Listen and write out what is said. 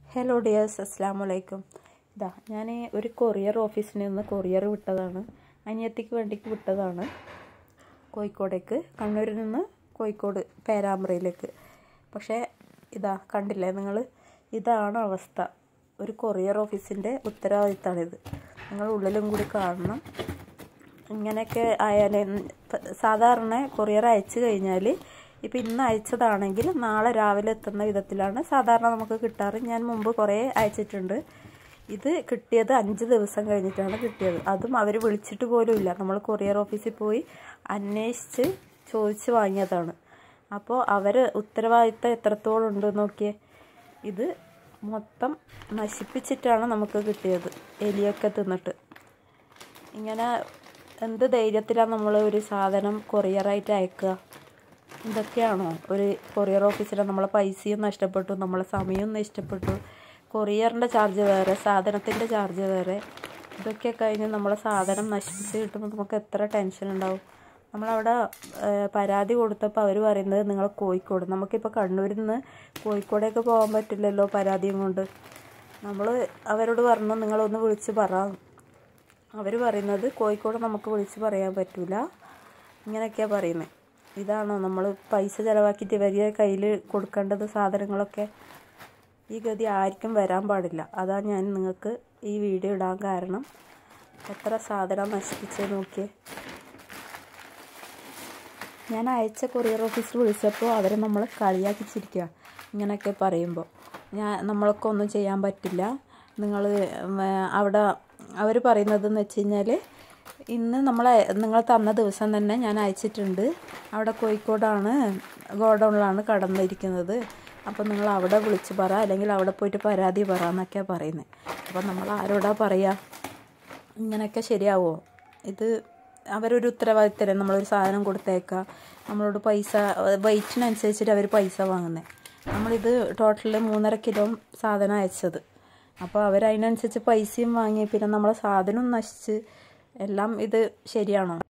hello dears അസ്സാം വലൈക്കും ഇതാ ഞാൻ ഒരു കൊറിയർ ഓഫീസിൽ നിന്ന് കൊറിയർ വിട്ടതാണ് അനിയത്തിക്ക് വേണ്ടിക്ക് വിട്ടതാണ് കോഴിക്കോടേക്ക് കണ്ണൂരിൽ നിന്ന് കോഴിക്കോട് പേരാമ്പ്രയിലേക്ക് പക്ഷേ ഇതാ കണ്ടില്ലേ നിങ്ങൾ ഇതാണ് അവസ്ഥ ഒരു കൊറിയർ ഓഫീസിൻ്റെ ഉത്തരവാദിത്തമാണിത് നിങ്ങൾ ഉള്ളിലും കൂടി കാണണം ഇങ്ങനെയൊക്കെ ആയാൽ സാധാരണ കൊറിയർ അയച്ചു കഴിഞ്ഞാൽ ഇപ്പം ഇന്ന് അയച്ചതാണെങ്കിൽ നാളെ രാവിലെ എത്തുന്ന വിധത്തിലാണ് സാധാരണ നമുക്ക് കിട്ടാറ് ഞാൻ മുമ്പ് കുറേ അയച്ചിട്ടുണ്ട് ഇത് കിട്ടിയത് അഞ്ച് ദിവസം കഴിഞ്ഞിട്ടാണ് കിട്ടിയത് അതും അവർ വിളിച്ചിട്ട് പോലും ഇല്ല നമ്മൾ കൊറിയർ ഓഫീസിൽ പോയി അന്വേഷിച്ച് ചോദിച്ച് വാങ്ങിയതാണ് അപ്പോൾ അവർ ഉത്തരവാദിത്തം എത്രത്തോളം ഉണ്ട് നോക്കിയേ ഇത് മൊത്തം നശിപ്പിച്ചിട്ടാണ് നമുക്ക് കിട്ടിയത് എലിയൊക്കെ തിന്നിട്ട് ഇങ്ങനെ എന്ത് ധൈര്യത്തിലാണ് നമ്മൾ ഒരു സാധനം കൊറിയറായിട്ട് അയക്കുക ഇതൊക്കെയാണോ ഒരു കൊറിയർ ഓഫീസിൽ നമ്മളെ പൈസയും നഷ്ടപ്പെട്ടു നമ്മളെ സമയവും നഷ്ടപ്പെട്ടു കൊറിയറിൻ്റെ ചാർജ് വേറെ സാധനത്തിൻ്റെ ചാർജ് വേറെ ഇതൊക്കെ കഴിഞ്ഞ് നമ്മളെ സാധനം നശിപ്പിച്ച് കിട്ടുമ്പോൾ നമുക്ക് എത്ര ടെൻഷൻ ഉണ്ടാവും നമ്മളവിടെ പരാതി കൊടുത്തപ്പോൾ അവർ പറയുന്നത് നിങ്ങൾ കോഴിക്കോട് നമുക്കിപ്പോൾ കണ്ണൂരിൽ നിന്ന് കോഴിക്കോടേക്ക് പോകാൻ പറ്റില്ലല്ലോ പരാതിയും കൊണ്ട് നമ്മൾ അവരോട് പറഞ്ഞു നിങ്ങളൊന്ന് വിളിച്ച് പറ അവർ പറയുന്നത് കോഴിക്കോട് നമുക്ക് വിളിച്ച് പറയാൻ പറ്റില്ല ഇങ്ങനെയൊക്കെയാണ് പറയുന്നത് ഇതാണോ നമ്മൾ പൈസ ചിലവാക്കിയിട്ട് വലിയ കയ്യിൽ കൊടുക്കേണ്ടത് സാധനങ്ങളൊക്കെ ഈ ഗതി ആർക്കും വരാൻ പാടില്ല അതാണ് ഞാൻ നിങ്ങൾക്ക് ഈ വീഡിയോ ഇടാൻ കാരണം എത്ര സാധനം നശിപ്പിച്ച് നോക്കിയേ ഞാൻ അയച്ച കൊറിയർ ഓഫീസിൽ വിളിച്ചപ്പോൾ അവർ നമ്മൾ കളിയാക്കിച്ചിരിക്കുക ഇങ്ങനെയൊക്കെ പറയുമ്പോൾ ഞാൻ നമ്മളൊക്കെ ഒന്നും ചെയ്യാൻ പറ്റില്ല നിങ്ങൾ അവിടെ അവർ പറയുന്നതെന്ന് വെച്ച് കഴിഞ്ഞാൽ ഇന്ന് നമ്മളെ നിങ്ങൾ തന്ന ദിവസം തന്നെ ഞാൻ അയച്ചിട്ടുണ്ട് അവിടെ കോഴിക്കോടാണ് ഗോഡൗണിലാണ് കടന്നിരിക്കുന്നത് അപ്പോൾ നിങ്ങൾ അവിടെ വിളിച്ച് പറ അല്ലെങ്കിൽ അവിടെ പോയിട്ട് പരാതി പറ എന്നൊക്കെയാണ് പറയുന്നത് അപ്പോൾ നമ്മൾ ആരോടാ പറയുക ഇങ്ങനെയൊക്കെ ശരിയാവുമോ ഇത് അവരൊരു ഉത്തരവാദിത്തമല്ലേ നമ്മളൊരു സാധനം കൊടുത്തേക്കുക നമ്മളോട് പൈസ വെയിറ്റിനനുസരിച്ചിട്ട് അവർ പൈസ വാങ്ങുന്നത് നമ്മളിത് ടോട്ടൽ മൂന്നര കിലോ സാധനം അയച്ചത് അപ്പോൾ അവരതിനനുസരിച്ച് പൈസയും വാങ്ങി പിന്നെ നമ്മളെ സാധനവും നശിച്ച് എല്ലാം ഇത് ശരിയാണോ